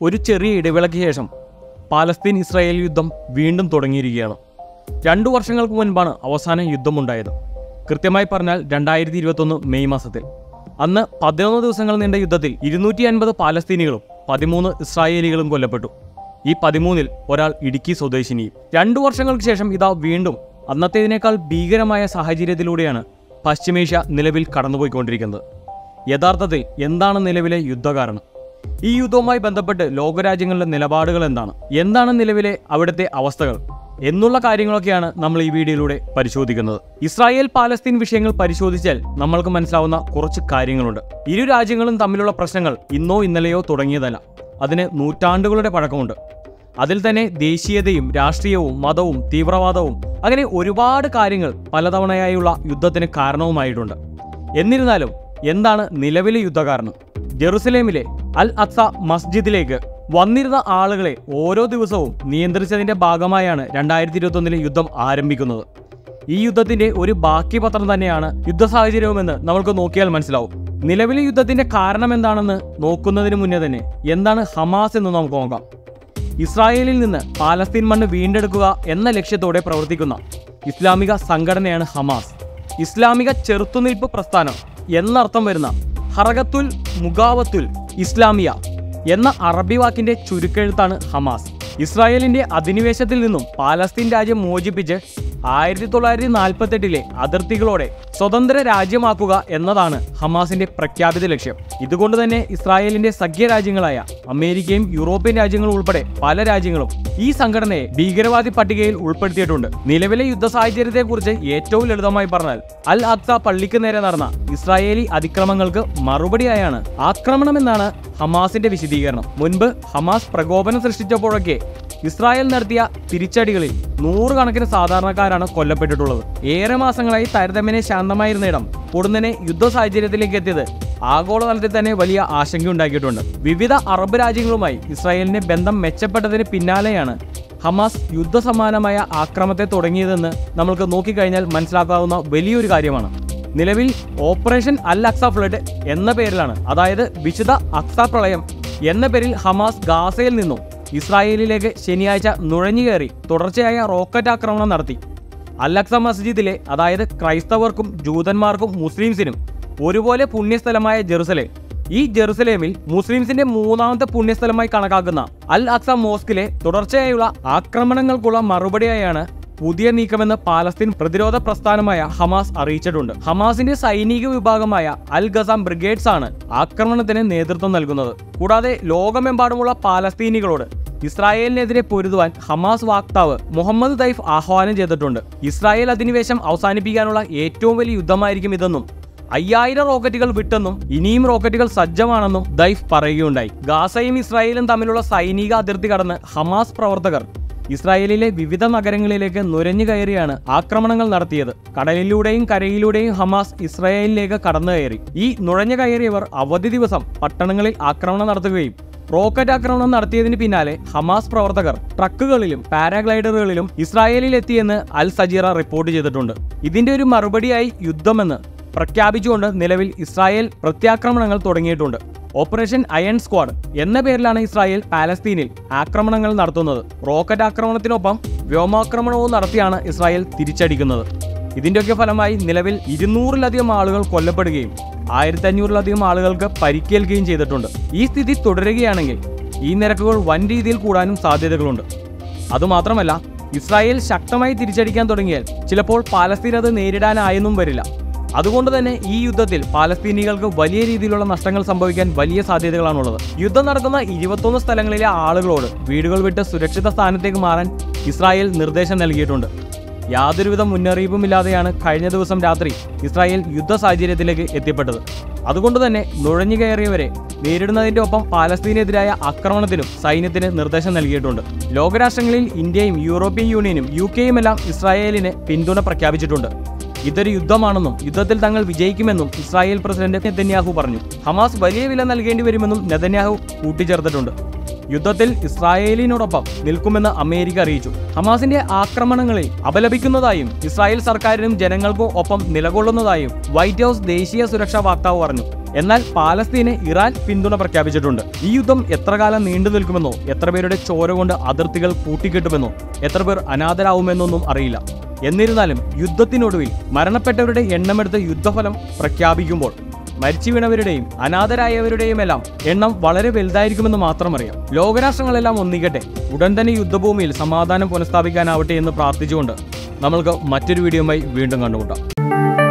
ഒരു ചെറിയ ഇടവേളയ്ക്ക് ശേഷം പാലസ്തീൻ ഇസ്രായേൽ യുദ്ധം വീണ്ടും തുടങ്ങിയിരിക്കുകയാണ് രണ്ടു വർഷങ്ങൾക്ക് മുൻപാണ് അവസാന യുദ്ധമുണ്ടായത് കൃത്യമായി പറഞ്ഞാൽ രണ്ടായിരത്തി ഇരുപത്തൊന്ന് മെയ് മാസത്തിൽ അന്ന് പതിനൊന്ന് ദിവസങ്ങൾ നീണ്ട യുദ്ധത്തിൽ ഇരുന്നൂറ്റി അൻപത് പാലസ്തീനികളും പതിമൂന്ന് ഇസ്രായേലികളും കൊല്ലപ്പെട്ടു ഈ പതിമൂന്നിൽ ഒരാൾ ഇടുക്കി സ്വദേശിനിയും രണ്ടു വർഷങ്ങൾക്ക് ശേഷം ഇതാ വീണ്ടും അന്നത്തേതിനേക്കാൾ ഭീകരമായ സാഹചര്യത്തിലൂടെയാണ് പശ്ചിമേഷ്യ നിലവിൽ കടന്നുപോയിക്കൊണ്ടിരിക്കുന്നത് യഥാർത്ഥത്തിൽ എന്താണ് നിലവിലെ യുദ്ധകാരണം ഈ യുദ്ധവുമായി ബന്ധപ്പെട്ട് ലോകരാജ്യങ്ങളുടെ നിലപാടുകൾ എന്താണ് എന്താണ് നിലവിലെ അവിടുത്തെ അവസ്ഥകൾ എന്നുള്ള കാര്യങ്ങളൊക്കെയാണ് നമ്മൾ ഈ വീഡിയോയിലൂടെ പരിശോധിക്കുന്നത് ഇസ്രായേൽ പാലസ്തീൻ വിഷയങ്ങൾ പരിശോധിച്ചാൽ നമ്മൾക്ക് മനസ്സിലാവുന്ന കുറച്ച് കാര്യങ്ങളുണ്ട് ഇരു രാജ്യങ്ങളും തമ്മിലുള്ള പ്രശ്നങ്ങൾ ഇന്നോ ഇന്നലെയോ തുടങ്ങിയതല്ല അതിന് നൂറ്റാണ്ടുകളുടെ പഴക്കമുണ്ട് അതിൽ തന്നെ ദേശീയതയും രാഷ്ട്രീയവും മതവും തീവ്രവാദവും അങ്ങനെ ഒരുപാട് കാര്യങ്ങൾ പലതവണയായുള്ള യുദ്ധത്തിന് കാരണവുമായിട്ടുണ്ട് എന്നിരുന്നാലും എന്താണ് നിലവിലെ യുദ്ധകാരണം ജെറുസലേമിലെ അൽ അത്സ മസ്ജിദിലേക്ക് വന്നിരുന്ന ആളുകളെ ഓരോ ദിവസവും നിയന്ത്രിച്ചതിന്റെ ഭാഗമായാണ് രണ്ടായിരത്തി ഇരുപത്തൊന്നിലെ യുദ്ധം ആരംഭിക്കുന്നത് ഈ യുദ്ധത്തിന്റെ ഒരു ബാക്കി പത്രം തന്നെയാണ് യുദ്ധ സാഹചര്യവുമെന്ന് നമ്മൾക്ക് നോക്കിയാൽ മനസ്സിലാവും നിലവിലെ യുദ്ധത്തിന്റെ കാരണം എന്താണെന്ന് നോക്കുന്നതിന് മുന്നേ തന്നെ എന്താണ് ഹമാസ് എന്ന് നമുക്ക് നോക്കാം ഇസ്രായേലിൽ നിന്ന് പാലസ്തീൻ മണ്ണ് വീണ്ടെടുക്കുക എന്ന ലക്ഷ്യത്തോടെ പ്രവർത്തിക്കുന്ന ഇസ്ലാമിക സംഘടനയാണ് ഹമാസ് ഇസ്ലാമിക ചെറുത്തുനിൽപ്പ് പ്രസ്ഥാനം എന്നർത്ഥം വരുന്ന ഹറകത്തുൽ മുഗാവത്തുൽ ഇസ്ലാമിയ എന്ന അറബി വാക്കിന്റെ ചുരുക്കെഴുത്താണ് ഹമാസ് ഇസ്രായേലിന്റെ അധിനിവേശത്തിൽ നിന്നും പാലസ്തീൻ രാജ്യം മോചിപ്പിച്ച് ആയിരത്തി തൊള്ളായിരത്തി നാൽപ്പത്തെട്ടിലെ അതിർത്തികളോടെ സ്വതന്ത്ര രാജ്യമാക്കുക എന്നതാണ് ഹമാസിന്റെ പ്രഖ്യാപിത ലക്ഷ്യം ഇതുകൊണ്ട് തന്നെ ഇസ്രായേലിന്റെ സഖ്യരാജ്യങ്ങളായ അമേരിക്കയും യൂറോപ്യൻ രാജ്യങ്ങളും ഉൾപ്പെടെ പല രാജ്യങ്ങളും ഈ സംഘടനയെ ഭീകരവാദി പട്ടികയിൽ ഉൾപ്പെടുത്തിയിട്ടുണ്ട് നിലവിലെ യുദ്ധ സാഹചര്യത്തെക്കുറിച്ച് ഏറ്റവും ലളിതമായി പറഞ്ഞാൽ അൽ അക്സ പള്ളിക്ക് നേരെ നടന്ന ഇസ്രായേലി അതിക്രമങ്ങൾക്ക് മറുപടിയായാണ് ആക്രമണമെന്നാണ് ഹമാസിന്റെ വിശദീകരണം മുൻപ് ഹമാസ് പ്രകോപനം സൃഷ്ടിച്ചപ്പോഴൊക്കെ ഇസ്രായേൽ നടത്തിയ തിരിച്ചടികളിൽ നൂറുകണക്കിന് സാധാരണക്കാരാണ് കൊല്ലപ്പെട്ടിട്ടുള്ളത് ഏറെ മാസങ്ങളായി താരതമ്യേന ശാന്തമായിരുന്ന ഇടം ഉടനെ യുദ്ധ സാഹചര്യത്തിലേക്ക് എത്തിയത് ആഗോളതലത്തിൽ തന്നെ വലിയ ആശങ്കയുണ്ടാക്കിയിട്ടുണ്ട് വിവിധ അറബ് രാജ്യങ്ങളുമായി ഇസ്രായേലിന്റെ ബന്ധം മെച്ചപ്പെട്ടതിന് പിന്നാലെയാണ് ഹമാസ് യുദ്ധസമാനമായ ആക്രമത്തെ തുടങ്ങിയതെന്ന് നമ്മൾക്ക് നോക്കിക്കഴിഞ്ഞാൽ മനസ്സിലാക്കാവുന്ന വലിയൊരു കാര്യമാണ് നിലവിൽ ഓപ്പറേഷൻ അൽ അക്സ ഫ്ലഡ് എന്ന പേരിലാണ് അതായത് വിശുദ്ധ അക്സ പ്രളയം എന്ന പേരിൽ ഹമാസ് ഗാസയിൽ നിന്നും ഇസ്രായേലിലേക്ക് ശനിയാഴ്ച നുഴഞ്ഞുകയറി തുടർച്ചയായ റോക്കറ്റ് ആക്രമണം നടത്തി അല്ലക്സ മസ്ജിദിലെ അതായത് ക്രൈസ്തവർക്കും ജൂതന്മാർക്കും മുസ്ലിംസിനും ഒരുപോലെ പുണ്യസ്ഥലമായ ജെറുസലേം ഈ ജെറുസലേമിൽ മുസ്ലിംസിന്റെ മൂന്നാമത്തെ പുണ്യസ്ഥലമായി കണക്കാക്കുന്ന അൽ അക്സ മോസ്കിലെ തുടർച്ചയായുള്ള ആക്രമണങ്ങൾക്കുള്ള മറുപടിയായാണ് പുതിയ നീക്കമെന്ന് പാലസ്തീൻ പ്രതിരോധ പ്രസ്ഥാനമായ ഹമാസ് അറിയിച്ചിട്ടുണ്ട് ഹമാസിന്റെ സൈനിക വിഭാഗമായ അൽ ഗസാം ബ്രിഗേഡ്സ് ആണ് ആക്രമണത്തിന് നേതൃത്വം നൽകുന്നത് കൂടാതെ ലോകമെമ്പാടുമുള്ള പാലസ്തീനികളോട് ഇസ്രായേലിനെതിരെ പൊരുതുവാൻ ഹമാസ് വാക്താവ് മുഹമ്മദ് ദൈഫ് ആഹ്വാനം ചെയ്തിട്ടുണ്ട് ഇസ്രായേൽ അധിനിവേശം അവസാനിപ്പിക്കാനുള്ള ഏറ്റവും വലിയ യുദ്ധമായിരിക്കും ഇതെന്നും അയ്യായിരം റോക്കറ്റുകൾ വിട്ടെന്നും ഇനിയും റോക്കറ്റുകൾ സജ്ജമാണെന്നും ദൈഫ് പറയുകയുണ്ടായി ഗാസയും ഇസ്രായേലും തമ്മിലുള്ള സൈനിക അതിർത്തി കടന്ന് ഹമാസ് പ്രവർത്തകർ ഇസ്രായേലിലെ വിവിധ നഗരങ്ങളിലേക്ക് നുരഞ്ഞു കയറിയാണ് ആക്രമണങ്ങൾ നടത്തിയത് കടലിലൂടെയും കരയിലൂടെയും ഹമാസ് ഇസ്രായേലിലേക്ക് കടന്നു കയറി ഈ നുഴഞ്ഞു കയറിയവർ അവധി ദിവസം പട്ടണങ്ങളിൽ ആക്രമണം നടത്തുകയും റോക്കറ്റ് ആക്രമണം നടത്തിയതിന് പിന്നാലെ ഹമാസ് പ്രവർത്തകർ ട്രക്കുകളിലും പാരാഗ്ലൈഡറുകളിലും ഇസ്രായേലിൽ എത്തിയെന്ന് അൽ സജീറ റിപ്പോർട്ട് ചെയ്തിട്ടുണ്ട് ഇതിന്റെ ഒരു മറുപടിയായി യുദ്ധമെന്ന് പ്രഖ്യാപിച്ചുകൊണ്ട് നിലവിൽ ഇസ്രായേൽ പ്രത്യാക്രമണങ്ങൾ തുടങ്ങിയിട്ടുണ്ട് ഓപ്പറേഷൻ അയൺ സ്ക്വാഡ് എന്ന പേരിലാണ് ഇസ്രായേൽ പാലസ്തീനിൽ ആക്രമണങ്ങൾ നടത്തുന്നത് റോക്കറ്റ് ആക്രമണത്തിനൊപ്പം വ്യോമാക്രമണവും നടത്തിയാണ് ഇസ്രായേൽ തിരിച്ചടിക്കുന്നത് ഇതിന്റെയൊക്കെ ഫലമായി നിലവിൽ ഇരുന്നൂറിലധികം ആളുകൾ കൊല്ലപ്പെടുകയും ആയിരത്തി അഞ്ഞൂറിലധികം ആളുകൾക്ക് പരിക്കേൽക്കുകയും ചെയ്തിട്ടുണ്ട് ഈ സ്ഥിതി തുടരുകയാണെങ്കിൽ ഈ നിരക്കുകൾ വൻ രീതിയിൽ കൂടാനും സാധ്യതകളുണ്ട് അതുമാത്രമല്ല ഇസ്രായേൽ ശക്തമായി തിരിച്ചടിക്കാൻ തുടങ്ങിയാൽ ചിലപ്പോൾ പാലസ്തീൻ അത് നേരിടാനായെന്നും വരില്ല അതുകൊണ്ട് തന്നെ ഈ യുദ്ധത്തിൽ പാലസ്തീനികൾക്ക് വലിയ രീതിയിലുള്ള നഷ്ടങ്ങൾ സംഭവിക്കാൻ വലിയ സാധ്യതകളാണുള്ളത് യുദ്ധം നടക്കുന്ന ഇരുപത്തൊന്ന് സ്ഥലങ്ങളിലെ ആളുകളോട് വീടുകൾ വിട്ട് സുരക്ഷിത സ്ഥാനത്തേക്ക് മാറാൻ ഇസ്രായേൽ നിർദ്ദേശം നൽകിയിട്ടുണ്ട് യാതൊരുവിധ മുന്നറിയിപ്പുമില്ലാതെയാണ് കഴിഞ്ഞ ദിവസം രാത്രി ഇസ്രായേൽ യുദ്ധ സാഹചര്യത്തിലേക്ക് എത്തിപ്പെട്ടത് അതുകൊണ്ട് തന്നെ നുഴഞ്ഞു കയറിയവരെ നേരിടുന്നതിന്റെ ഒപ്പം പാലസ്തീനെതിരായ ആക്രമണത്തിനും സൈന്യത്തിന് നിർദ്ദേശം നൽകിയിട്ടുണ്ട് ലോകരാഷ്ട്രങ്ങളിൽ ഇന്ത്യയും യൂറോപ്യൻ യൂണിയനും യു കെയുമെല്ലാം ഇസ്രായേലിന് പിന്തുണ പ്രഖ്യാപിച്ചിട്ടുണ്ട് ഇതൊരു യുദ്ധമാണെന്നും യുദ്ധത്തിൽ തങ്ങൾ വിജയിക്കുമെന്നും ഇസ്രായേൽ പ്രസിഡന്റ് നെതന്യാഹു പറഞ്ഞു ഹമാസ് വലിയ വില നൽകേണ്ടി വരുമെന്നും നെതന്യാഹു കൂട്ടിച്ചേർത്തിട്ടുണ്ട് യുദ്ധത്തിൽ ഇസ്രായേലിനോടൊപ്പം നിൽക്കുമെന്ന് അമേരിക്ക അറിയിച്ചു ഹമാസിന്റെ ആക്രമണങ്ങളിൽ അപലപിക്കുന്നതായും ഇസ്രായേൽ സർക്കാരിനും ജനങ്ങൾക്കും ഒപ്പം നിലകൊള്ളുന്നതായും വൈറ്റ് ഹൗസ് ദേശീയ സുരക്ഷാ വക്താവ് പറഞ്ഞു എന്നാൽ പാലസ്തീന് ഇറാൻ പിന്തുണ പ്രഖ്യാപിച്ചിട്ടുണ്ട് ഈ യുദ്ധം എത്ര കാലം നീണ്ടു നിൽക്കുമെന്നോ എത്ര പേരുടെ ചോര കൊണ്ട് അതിർത്തികൾ കൂട്ടിക്കെട്ടുമെന്നോ എത്ര പേർ അനാഥരാകുമെന്നൊന്നും അറിയില്ല എന്നിരുന്നാലും യുദ്ധത്തിനൊടുവിൽ മരണപ്പെട്ടവരുടെ എണ്ണമെടുത്ത് യുദ്ധഫലം പ്രഖ്യാപിക്കുമ്പോൾ മരിച്ചു വീണവരുടെയും അനാഥരായവരുടെയും എല്ലാം എണ്ണം വളരെ വലുതായിരിക്കുമെന്ന് മാത്രം അറിയാം ലോകരാഷ്ട്രങ്ങളെല്ലാം ഒന്നിക്കട്ടെ ഉടൻ തന്നെ യുദ്ധഭൂമിയിൽ സമാധാനം പുനഃസ്ഥാപിക്കാനാവട്ടെ എന്ന് പ്രാർത്ഥിച്ചുകൊണ്ട് നമ്മൾക്ക് മറ്റൊരു വീഡിയോയുമായി വീണ്ടും കണ്ടുമുട്ടാം